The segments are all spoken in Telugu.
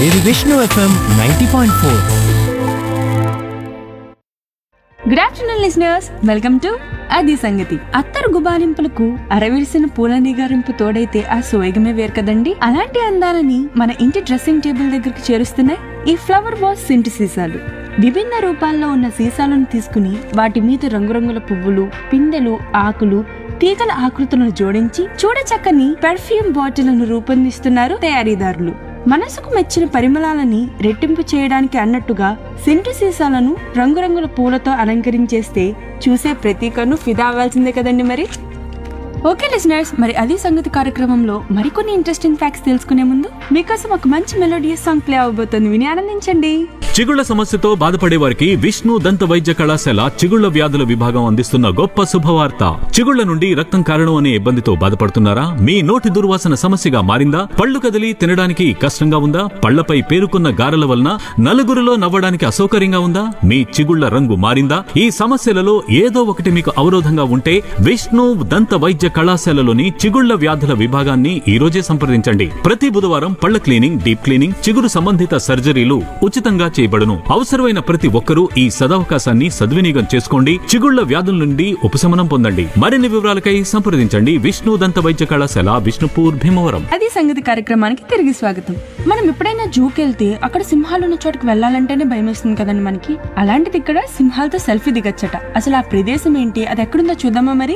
ఇది Vishnu FM ninety point four good afternoon listeners welcome to అది సంగతి అత్తరు గుబాలింపులకు అరవిరిసిన పూల నిగారింపు తోడైతే ఆ సోయగమే వేరు కదండి అలాంటి అందాలని మన ఇంటి డ్రెస్సింగ్ టేబుల్ దగ్గరికి చేరుస్తున్నాయి ఈ ఫ్లవర్ వాష్ సింటి సీసాలు విభిన్న రూపాల్లో ఉన్న సీసాలను తీసుకుని వాటి మీద రంగురంగుల పువ్వులు పిందెలు ఆకులు తీగల ఆకృతులను జోడించి చూడచక్కని పెర్ఫ్యూమ్ బాటిళ్లను రూపొందిస్తున్నారు తయారీదారులు మనసుకు మెచ్చిన పరిమళాలని రెట్టింపు చేయడానికి అన్నట్టుగా సెంటు సీసాలను రంగురంగుల పూలతో అలంకరించేస్తే చూసే ప్రతి కన్ను ఫిదా అవ్వాల్సిందే కదండి మరి ఓకే లిసనర్స్ మరి అది సంగతి కార్యక్రమంలో మరికొన్ని ఇంట్రెస్టింగ్ ఫ్యాక్ట్స్ తెలుసుకునే ముందు మీకోసం ఒక మంచి మెలోడియస్ సాంగ్ ప్లే అవబోతుంది విని ఆనందించండి చిగుళ్ల సమస్యతో బాధపడే వారికి విష్ణు దంత వైద్య కళాశాల చిగుళ్ల వ్యాధుల విభాగం అందిస్తున్న గొప్ప శుభవార్త చిగుళ్ల నుండి రక్తం కారణం అనే ఇబ్బందితో బాధపడుతున్నారా మీ నోటి దుర్వాసన సమస్యగా మారిందా పళ్ళు కదిలి తినడానికి కష్టంగా ఉందా పళ్లపై పేరుకున్న గారెల వలన నలుగురిలో నవ్వడానికి అసౌకర్యంగా ఉందా మీ చిగుళ్ల రంగు మారిందా ఈ సమస్యలలో ఏదో ఒకటి మీకు అవరోధంగా ఉంటే విష్ణు దంత వైద్య కళాశాలలోని చిగుళ్ల వ్యాధుల విభాగాన్ని ఈ రోజే సంప్రదించండి ప్రతి బుధవారం పళ్ల క్లీనింగ్ డీప్ క్లీనింగ్ చిగురు సంబంధిత సర్జరీలు ఉచితంగా చేయబడును అవసరమైన ప్రతి ఒక్కరూ ఈ సదవకాశాన్ని సద్వినియోగం చేసుకోండి చిగుళ్ల వ్యాధుల నుండి ఉపశమనం పొందండి మరిన్ని వివరాలకై సంప్రదించండి విష్ణు దంత వైద్య కళాశాల విష్ణుపూర్ భీమవరం అది సంగతి కార్యక్రమానికి తిరిగి స్వాగతం మనం ఎప్పుడైనా జూకి వెళ్తే అక్కడ సింహాలు ఉన్న చోటుకు వెళ్ళాలంటేనే భయం వేస్తుంది కదండి మనకి అలాంటిది ఇక్కడ సింహాలతో సెల్ఫీ దిగచ్చట అసలు ఆ ప్రదేశం ఏంటి అది ఎక్కడుందో చూద్దామా మరి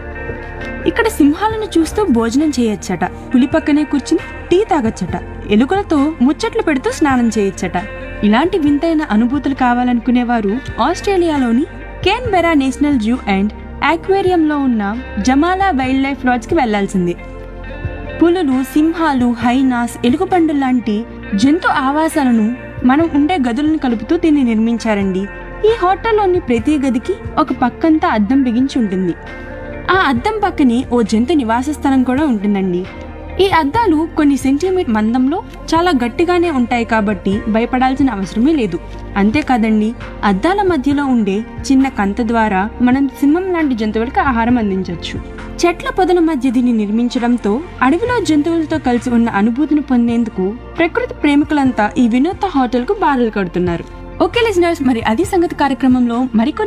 ఇక్కడ సింహాలను చూస్తూ భోజనం చేయొచ్చట పులి పక్కనే కూర్చుని టీ తాగొచ్చట ఎలుకలతో ముచ్చట్లు పెడుతూ స్నానం చేయొచ్చట ఇలాంటి వింతైన అనుభూతులు కావాలనుకునేవారు ఆస్ట్రేలియాలోని కేన్బెరా నేషనల్ జూ అండ్ ఆక్వేరియంలో ఉన్న జమాలా వైల్డ్ లైఫ్ లాడ్జ్కి వెళ్లాల్సిందే పులులు సింహాలు హైనాస్ ఎలుగుబండు లాంటి జంతు ఆవాసాలను మనం ఉండే గదులను కలుపుతూ దీన్ని నిర్మించారండి ఈ హోటల్లోని ప్రతి గదికి ఒక పక్కంతా అద్దం బిగించి ఉంటుంది ఆ అద్దం పక్కనే ఓ జంతు నివాస స్థలం కూడా ఉంటుందండి ఈ అద్దాలు కొన్ని సెంటీమీటర్ మందంలో చాలా గట్టిగానే ఉంటాయి కాబట్టి భయపడాల్సిన అవసరమే లేదు అంతేకాదండి అద్దాల మధ్యలో ఉండే చిన్న కంత ద్వారా మనం సింహం లాంటి జంతువులకు ఆహారం అందించవచ్చు చెట్ల పొదల మధ్య దీన్ని నిర్మించడంతో అడవిలో జంతువులతో కలిసి ఉన్న అనుభూతిని పొందేందుకు ప్రకృతి ప్రేమికులంతా ఈ వినూత్న హోటల్ కు బారులు కడుతున్నారు ఓకే లిజనర్స్ మరి అది సంగతి కార్యక్రమంలో మరికొన్ని